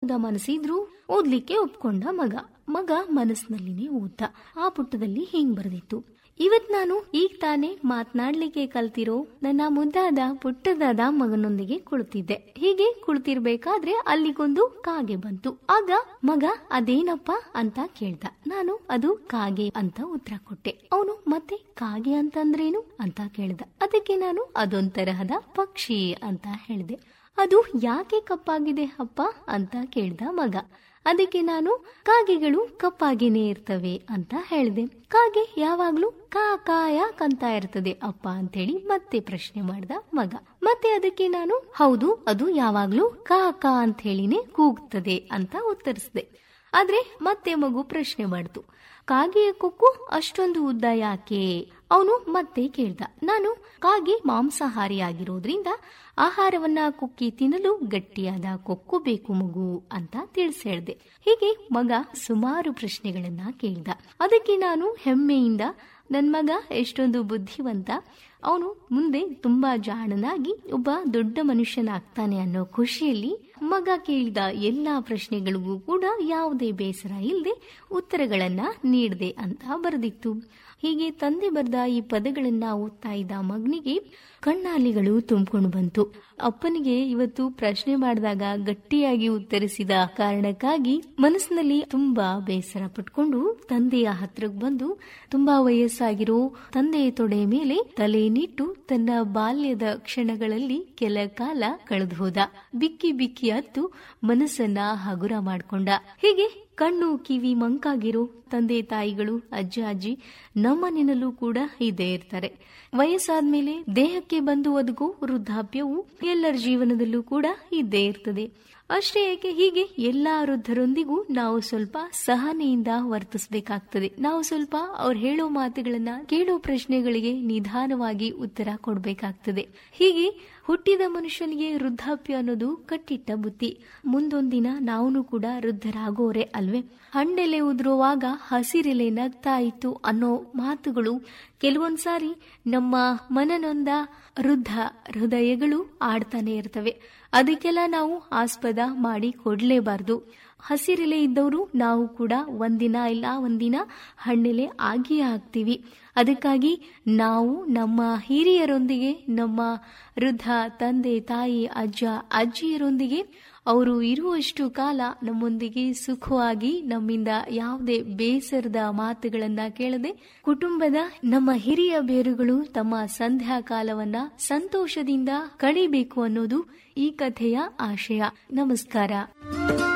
ಓದ್ದ ಮನಸ್ಸಿದ್ರು ಓದ್ಲಿಕ್ಕೆ ಒಪ್ಕೊಂಡ ಮಗ ಮಗ ಮನಸ್ಸಿನಲ್ಲಿನೇ ಓದ್ದ ಆ ಪುಟದಲ್ಲಿ ಹಿಂಗ್ ಬರೆದಿತ್ತು ಇವತ್ ನಾನು ಈಗ ತಾನೇ ಮಾತನಾಡ್ಲಿಕ್ಕೆ ಕಲ್ತಿರೋ ನನ್ನ ಮುದ್ದಾದ ಪುಟ್ಟದಾದ ಮಗನೊಂದಿಗೆ ಕುಳಿತಿದ್ದೆ ಹೀಗೆ ಕುಳಿತಿರ್ಬೇಕಾದ್ರೆ ಅಲ್ಲಿಗೊಂದು ಕಾಗೆ ಬಂತು ಆಗ ಮಗ ಅದೇನಪ್ಪ ಅಂತ ಕೇಳ್ದ ನಾನು ಅದು ಕಾಗೆ ಅಂತ ಉತ್ತರ ಕೊಟ್ಟೆ ಅವನು ಮತ್ತೆ ಕಾಗೆ ಅಂತಂದ್ರೇನು ಅಂತ ಕೇಳ್ದ ಅದಕ್ಕೆ ನಾನು ಅದೊಂತರಹದ ಪಕ್ಷಿ ಅಂತ ಹೇಳಿದೆ ಅದು ಯಾಕೆ ಕಪ್ಪಾಗಿದೆ ಅಪ್ಪ ಅಂತ ಕೇಳ್ದ ಮಗ ಅದಕ್ಕೆ ನಾನು ಕಾಗೆಗಳು ಕಪ್ಪಾಗಿನೇ ಇರ್ತವೆ ಅಂತ ಹೇಳಿದೆ ಕಾಗೆ ಯಾವಾಗ್ಲೂ ಕಾ ಕಾ ಯಾಕಂತ ಇರ್ತದೆ ಅಪ್ಪ ಅಂತೇಳಿ ಮತ್ತೆ ಪ್ರಶ್ನೆ ಮಾಡ್ದ ಮಗ ಮತ್ತೆ ಅದಕ್ಕೆ ನಾನು ಹೌದು ಅದು ಯಾವಾಗ್ಲೂ ಕಾ ಕಾ ಅಂತ ಹೇಳಿನೇ ಕೂಗ್ತದೆ ಅಂತ ಉತ್ತರಿಸಿದೆ ಆದ್ರೆ ಮತ್ತೆ ಮಗು ಪ್ರಶ್ನೆ ಮಾಡ್ತು ಕಾಗೆಯ ಕೊಕ್ಕು ಅಷ್ಟೊಂದು ಉದ್ದ ಯಾಕೆ ಅವನು ಮತ್ತೆ ಕೇಳ್ದ ನಾನು ಕಾಗೆ ಮಾಂಸಾಹಾರಿ ಆಗಿರೋದ್ರಿಂದ ಆಹಾರವನ್ನ ಕುಕ್ಕಿ ತಿನ್ನಲು ಗಟ್ಟಿಯಾದ ಕೊಕ್ಕು ಬೇಕು ಮಗು ಅಂತ ತಿಳಿಸಿ ಹೇಳ್ದೆ ಹೀಗೆ ಮಗ ಸುಮಾರು ಪ್ರಶ್ನೆಗಳನ್ನ ಕೇಳ್ದ ಅದಕ್ಕೆ ನಾನು ಹೆಮ್ಮೆಯಿಂದ ನನ್ ಮಗ ಎಷ್ಟೊಂದು ಬುದ್ಧಿವಂತ ಅವನು ಮುಂದೆ ತುಂಬಾ ಜಾಣನಾಗಿ ಒಬ್ಬ ದೊಡ್ಡ ಮನುಷ್ಯನಾಗ್ತಾನೆ ಅನ್ನೋ ಖುಷಿಯಲ್ಲಿ ಮಗ ಕೇಳಿದ ಎಲ್ಲಾ ಪ್ರಶ್ನೆಗಳಿಗೂ ಕೂಡ ಯಾವುದೇ ಬೇಸರ ಇಲ್ಲದೆ ಉತ್ತರಗಳನ್ನ ನೀಡಿದೆ ಅಂತ ಬರೆದಿತ್ತು ಹೀಗೆ ತಂದೆ ಬರೆದ ಈ ಪದಗಳನ್ನ ಓದ್ತಾ ಇದ್ದ ಮಗನಿಗೆ ಕಣ್ಣಾಲಿಗಳು ತುಂಬಿಕೊಂಡು ಬಂತು ಅಪ್ಪನಿಗೆ ಇವತ್ತು ಪ್ರಶ್ನೆ ಮಾಡಿದಾಗ ಗಟ್ಟಿಯಾಗಿ ಉತ್ತರಿಸಿದ ಕಾರಣಕ್ಕಾಗಿ ಮನಸ್ಸಿನಲ್ಲಿ ತುಂಬಾ ಬೇಸರ ಪಟ್ಕೊಂಡು ತಂದೆಯ ಹತ್ರಕ್ಕೆ ಬಂದು ತುಂಬಾ ವಯಸ್ಸಾಗಿರೋ ತಂದೆಯ ತೊಡೆ ಮೇಲೆ ತಲೆನಿಟ್ಟು ತನ್ನ ಬಾಲ್ಯದ ಕ್ಷಣಗಳಲ್ಲಿ ಕೆಲ ಕಾಲ ಕಳೆದು ಹೋದ ಬಿಕ್ಕಿ ಬಿಕ್ಕಿ ಹತ್ತು ಮನಸ್ಸನ್ನ ಹಗುರ ಮಾಡ್ಕೊಂಡ ಹೀಗೆ ಕಣ್ಣು ಕಿವಿ ಮಂಕಾಗಿರೋ ತಂದೆ ತಾಯಿಗಳು ಅಜ್ಜ ಅಜ್ಜಿ ನಮ್ಮನೆಯಲ್ಲೂ ಕೂಡ ಇದ್ದೇ ಇರ್ತಾರೆ ವಯಸ್ಸಾದ್ಮೇಲೆ ದೇಹಕ್ಕೆ ಬಂದು ಒದಗೋ ವೃದ್ಧಾಪ್ಯವು ಎಲ್ಲರ ಜೀವನದಲ್ಲೂ ಕೂಡ ಇದ್ದೇ ಇರ್ತದೆ ಅಷ್ಟೇ ಏಕೆ ಹೀಗೆ ಎಲ್ಲಾ ವೃದ್ಧರೊಂದಿಗೂ ನಾವು ಸ್ವಲ್ಪ ಸಹನೆಯಿಂದ ವರ್ತಿಸಬೇಕಾಗ್ತದೆ ನಾವು ಸ್ವಲ್ಪ ಅವ್ರು ಹೇಳೋ ಮಾತುಗಳನ್ನ ಕೇಳೋ ಪ್ರಶ್ನೆಗಳಿಗೆ ನಿಧಾನವಾಗಿ ಉತ್ತರ ಕೊಡಬೇಕಾಗ್ತದೆ ಹೀಗೆ ಹುಟ್ಟಿದ ಮನುಷ್ಯನಿಗೆ ವೃದ್ಧಾಪ್ಯ ಅನ್ನೋದು ಕಟ್ಟಿಟ್ಟ ಬುತ್ತಿ ಮುಂದೊಂದಿನ ನಾವು ಕೂಡ ವೃದ್ಧರಾಗೋರೆ ಅಲ್ವೇ ಹಣ್ಣೆಲೆ ಉದುರುವಾಗ ಹಸಿರೆಲೆ ನಗ್ತಾ ಇತ್ತು ಅನ್ನೋ ಮಾತುಗಳು ಕೆಲವೊಂದ್ಸಾರಿ ನಮ್ಮ ಮನನೊಂದ ವೃದ್ಧ ಹೃದಯಗಳು ಆಡ್ತಾನೆ ಇರ್ತವೆ ಅದಕ್ಕೆಲ್ಲ ನಾವು ಆಸ್ಪದ ಮಾಡಿ ಕೊಡ್ಲೇಬಾರ್ದು ಹಸಿರೆಲೆ ಇದ್ದವರು ನಾವು ಕೂಡ ಒಂದಿನ ಇಲ್ಲ ಒಂದಿನ ಹಣ್ಣೆಲೆ ಆಗಿಯೇ ಆಗ್ತೀವಿ ಅದಕ್ಕಾಗಿ ನಾವು ನಮ್ಮ ಹಿರಿಯರೊಂದಿಗೆ ನಮ್ಮ ವೃದ್ಧ ತಂದೆ ತಾಯಿ ಅಜ್ಜ ಅಜ್ಜಿಯರೊಂದಿಗೆ ಅವರು ಇರುವಷ್ಟು ಕಾಲ ನಮ್ಮೊಂದಿಗೆ ಸುಖವಾಗಿ ನಮ್ಮಿಂದ ಯಾವುದೇ ಬೇಸರದ ಮಾತುಗಳನ್ನ ಕೇಳದೆ ಕುಟುಂಬದ ನಮ್ಮ ಹಿರಿಯ ಬೇರುಗಳು ತಮ್ಮ ಸಂಧ್ಯಾ ಕಾಲವನ್ನ ಸಂತೋಷದಿಂದ ಕಳಿಬೇಕು ಅನ್ನೋದು ಈ ಕಥೆಯ ಆಶಯ ನಮಸ್ಕಾರ